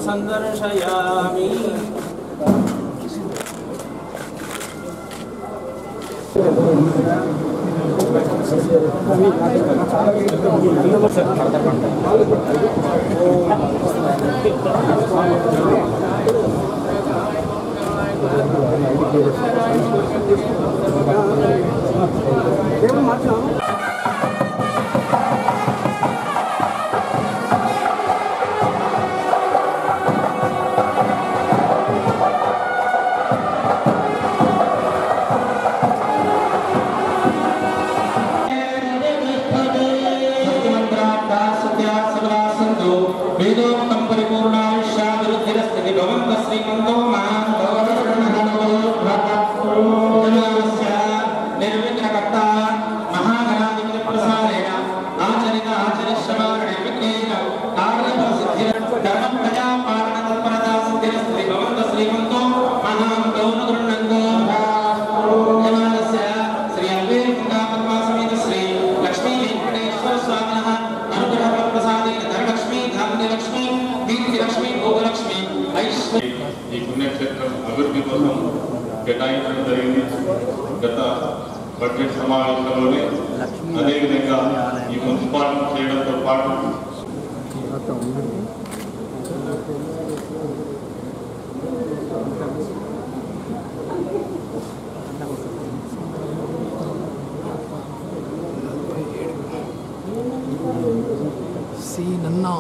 సందర్శయామి వేదోక్తం పరిపూర్ణాయుష్యాభివృద్ధిరస్తి భవంత శ్రీమంతో నిర్విఘ్నకర్త మహాగణాధిపతి ప్రసారేణ ఆచరిత ఆచరిష్యమాణ నిర్విఘ్నేన కార్యప్రసిద్ధి ధర్మం ప్రజా పాలన తత్పరతా సిద్ధిరస్తి భవంత శ్రీమంతో మహాం గౌరగృణంగో యమానస్య శ్రీ అల్వేకుండా పద్మా సమేత శ్రీ లక్ష్మీ వెంకటేశ్వర స్వామినః అనుగ్రహ ప్రసాదేన ధనలక్ష్మీ ధాన్యలక్ష్మీ దీర్ఘలక్ష్మీ భోగలక్ష్మీ ఐశ్వర్య ఈ పుణ్యక్షేత్రం అభివృద్ధి కోసం కేటాయించడం జరిగింది గత బడ్జెట్ సమావేశంలోనే అదేవిధంగా ఈ మున్సిపాలిటీ చేయడంతో పాటు సీనన్నా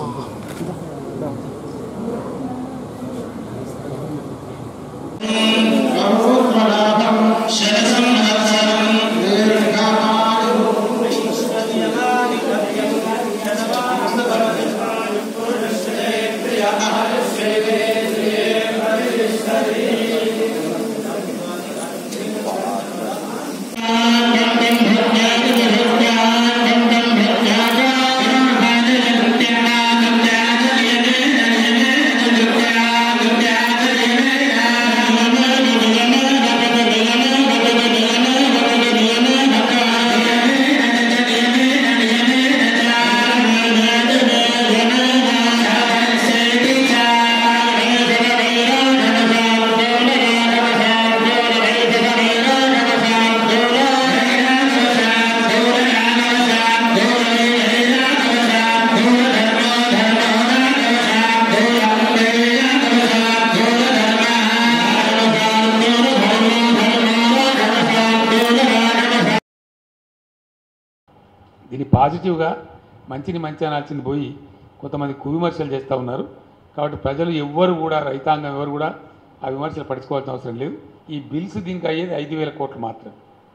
దీన్ని పాజిటివ్గా మంచిని మంచి అనాల్సింది పోయి కొంతమంది కువిమర్శలు చేస్తూ ఉన్నారు కాబట్టి ప్రజలు ఎవ్వరు కూడా రైతాంగం ఎవరు కూడా ఆ విమర్శలు పడుచుకోవాల్సిన అవసరం లేదు ఈ బిల్స్ దీనికి అయ్యేది ఐదు వేల కోట్లు మాత్రం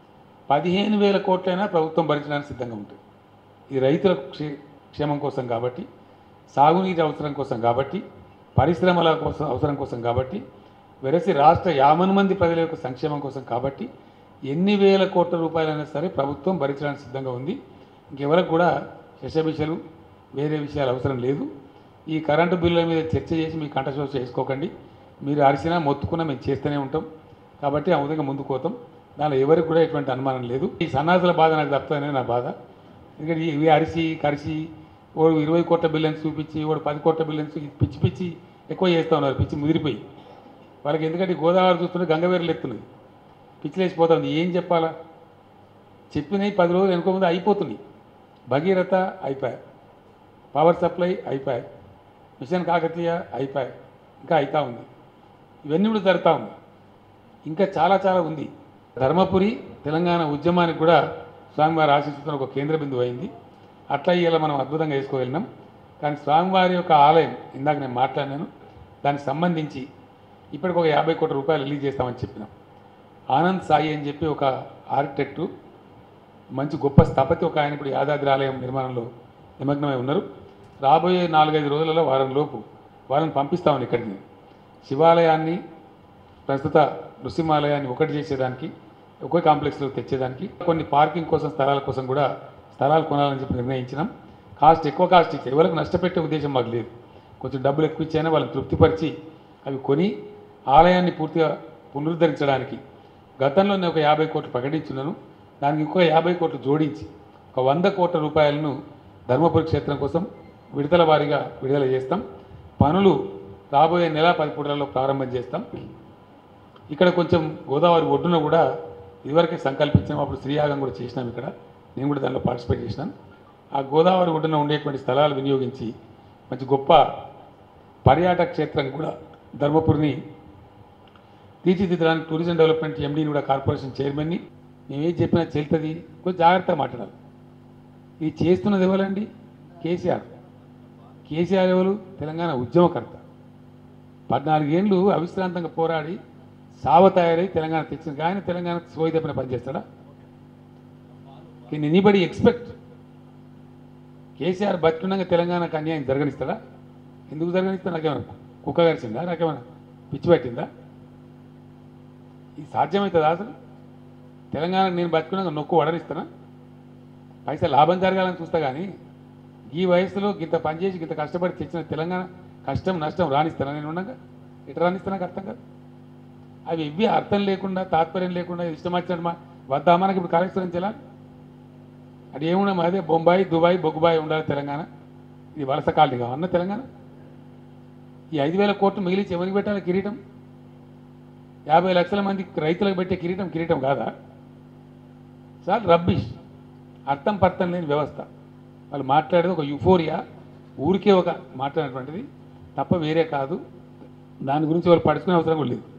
పదిహేను వేల కోట్లైనా ప్రభుత్వం భరించడానికి సిద్ధంగా ఉంటుంది ఇది రైతుల క్షే- క్షేమం కోసం కాబట్టి సాగునీటి అవసరం కోసం కాబట్టి పరిశ్రమల కోసం అవసరం కోసం కాబట్టి వెరసి రాష్ట్ర యాభై మంది ప్రజల యొక్క సంక్షేమం కోసం కాబట్టి ఎన్ని వేల కోట్ల రూపాయలైనా సరే ప్రభుత్వం భరించడానికి సిద్ధంగా ఉంది ఇంకెవరికి కూడా శశబిషలు వేరే విషయాలు అవసరం లేదు ఈ కరెంటు బిల్లుల మీద చర్చ చేసి మీ కంఠశోష చేసుకోకండి మీరు అరిసినా మొత్తుకున్నా మేము చేస్తూనే ఉంటాం కాబట్టి ఆ విధంగా ముందుకు పోతాం దానిలో ఎవరికి కూడా ఎటువంటి అనుమానం లేదు ఈ సన్నాసుల బాధ నాకు తప్పుతుందనే నా బాధ ఎందుకంటే ఇవి అరిసి కరిసి వాడు ఇరవై కోట్ల బిల్లని చూపించి వాడు పది కోట్ల బిల్లని చూపించి పిచ్చి పిచ్చి ఎక్కువ చేస్తూ ఉన్నారు పిచ్చి ముదిరిపోయి వాళ్ళకి ఎందుకంటే ఈ గోదావరి చూస్తుంటే గంగవేరులు ఎత్తున్నది పిచ్చిలేసిపోతుంది ఏం చెప్పాలా చెప్పినవి పది రోజులు వెనుక ముందు అయిపోతుంది భగీరథ అయిపోయాయి పవర్ సప్లై అయిపోయాయి మిషన్ కాకతీయ అయిపోయాయి ఇంకా అవుతా ఉంది ఇవన్నీ కూడా జరుగుతూ ఉంది ఇంకా చాలా చాలా ఉంది ధర్మపురి తెలంగాణ ఉద్యమానికి కూడా స్వామివారి ఆశిస్తున్న ఒక కేంద్ర బిందువు అయింది అట్లా ఇలా మనం అద్భుతంగా వేసుకోగలిగినాం కానీ స్వామివారి యొక్క ఆలయం ఇందాక నేను మాట్లాడినాను దానికి సంబంధించి ఇప్పటికి ఒక యాభై కోట్ల రూపాయలు రిలీజ్ చేస్తామని చెప్పినాం ఆనంద్ సాయి అని చెప్పి ఒక ఆర్కిటెక్టు మంచి గొప్ప స్థపతి ఒక ఆయన ఇప్పుడు యాదాద్రి ఆలయం నిర్మాణంలో నిమగ్నమై ఉన్నారు రాబోయే నాలుగైదు రోజులలో వారం లోపు వాళ్ళని పంపిస్తామని ఇక్కడికి శివాలయాన్ని ప్రస్తుత నృసింహాలయాన్ని ఒకటి చేసేదానికి ఒకే కాంప్లెక్స్లో తెచ్చేదానికి కొన్ని పార్కింగ్ కోసం స్థలాల కోసం కూడా స్థలాలు కొనాలని చెప్పి నిర్ణయించినాం కాస్ట్ ఎక్కువ కాస్ట్ ఇచ్చి ఎవరికి నష్టపెట్టే ఉద్దేశం మాకు లేదు కొంచెం డబ్బులు ఎక్కువ ఇచ్చైనా వాళ్ళని తృప్తిపరిచి అవి కొని ఆలయాన్ని పూర్తిగా పునరుద్ధరించడానికి గతంలో నేను ఒక యాభై కోట్లు ప్రకటించున్నాను దానికి ఇంకో యాభై కోట్లు జోడించి ఒక వంద కోట్ల రూపాయలను ధర్మపురి క్షేత్రం కోసం విడుదల వారీగా విడుదల చేస్తాం పనులు రాబోయే నెల పది పూటలలో ప్రారంభం చేస్తాం ఇక్కడ కొంచెం గోదావరి ఒడ్డున కూడా ఇదివరకే సంకల్పించాం అప్పుడు శ్రీయాగం కూడా చేసినాం ఇక్కడ నేను కూడా దానిలో పార్టిసిపేట్ చేసినాను ఆ గోదావరి ఒడ్డున ఉండేటువంటి స్థలాలు వినియోగించి మంచి గొప్ప పర్యాటక క్షేత్రం కూడా ధర్మపురిని తీర్చిదిద్దడానికి టూరిజం డెవలప్మెంట్ ఎండీని కూడా కార్పొరేషన్ చైర్మన్ని మేమేం చెప్పినా చెల్తుంది కొంచెం జాగ్రత్తగా మాట్లాడాలి ఇది చేస్తున్నది ఎవరండి కేసీఆర్ కేసీఆర్ ఎవరు తెలంగాణ ఉద్యమకర్త పద్నాలుగేళ్ళు అవిశ్రాంతంగా పోరాడి సావ తయారై తెలంగాణ తెచ్చిన ఆయన తెలంగాణ సోయి తప్పిన పనిచేస్తాడా కెన్ ఎనీబడి ఎక్స్పెక్ట్ కేసీఆర్ బతుకుండగా తెలంగాణకు అన్యాయం జరగనిస్తాడా ఎందుకు జరగనిస్తా నాకేమన్నా కుక్క గరిచిందా నాకేమన్నా పిచ్చి పట్టిందా ఇది సాధ్యమవుతుందా అసలు తెలంగాణకు నేను బతుకున్నాక నొక్కు వడనిస్తానా పైసా లాభం జరగాలని చూస్తా కానీ ఈ వయసులో ఇంత పనిచేసి ఇంత కష్టపడి తెచ్చిన తెలంగాణ కష్టం నష్టం రాణిస్తానా నేను ఉండగా ఎట్లా రాణిస్తానా నాకు అర్థం కాదు అవి ఇవి అర్థం లేకుండా తాత్పర్యం లేకుండా ఇష్టం వచ్చినట్టు మా వద్దా మనకి ఇప్పుడు కాళేశ్వరం చెలా అది ఏమున్నా అదే బొంబాయి దుబాయ్ బొగ్గుబాయి ఉండాలి తెలంగాణ ఇది వలస కాలనీ కావన్న తెలంగాణ ఈ ఐదు వేల కోట్లు మిగిలించి ఎవరికి పెట్టాలి కిరీటం యాభై లక్షల మంది రైతులకు పెట్టే కిరీటం కిరీటం కాదా సార్ రబ్బిష్ అర్థం పర్థం లేని వ్యవస్థ వాళ్ళు మాట్లాడేది ఒక యుఫోరియా ఊరికే ఒక మాట్లాడినటువంటిది తప్ప వేరే కాదు దాని గురించి వాళ్ళు పడుచుకునే అవసరం కూడా లేదు